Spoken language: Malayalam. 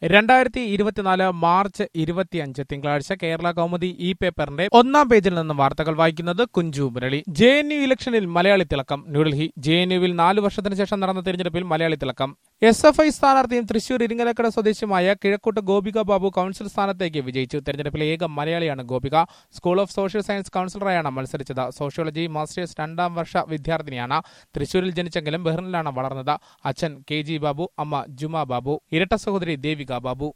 രണ്ടായിരത്തി ഇരുപത്തിനാല് മാർച്ച് ഇരുപത്തിയഞ്ച് തിങ്കളാഴ്ച കേരള കൗമുദി ഇ പേപ്പറിന്റെ ഒന്നാം പേജിൽ നിന്ന് വാർത്തകൾ വായിക്കുന്നത് Kunju Murali J N U ഇലക്ഷനിൽ മലയാളി തിളക്കം ന്യൂഡൽഹി ജെ എൻ യുവിൽ നാല് വർഷത്തിന് ശേഷം നടന്ന തെരഞ്ഞെടുപ്പിൽ മലയാളി തിളക്കം എസ് എഫ് ഐ സ്ഥാനാർത്ഥിയും തൃശൂർ ഇരിങ്ങലക്കട സ്വദേശിയുമായ കിഴക്കൂട്ട് ഗോപിക ബാബു കൌൺസിൽ സ്ഥാനത്തേക്ക് വിജയിച്ചു തെരഞ്ഞെടുപ്പിലെ ഏക മലയാളിയാണ് Gopika school of social science കൌൺസിലറായാണ് മത്സരിച്ചത് സോഷ്യോളജി മാസ്റ്റേഴ്സ് രണ്ടാം വർഷ വിദ്യാർത്ഥിനിയാണ് തൃശൂരിൽ ജനിച്ചെങ്കിലും ബഹ്റിനിലാണ് വളർന്നത് അച്ഛൻ കെ ജി ബാബു അമ്മ ജുമ ബാബു ഇരട്ട സഹോദരി ദേവിക ബാബു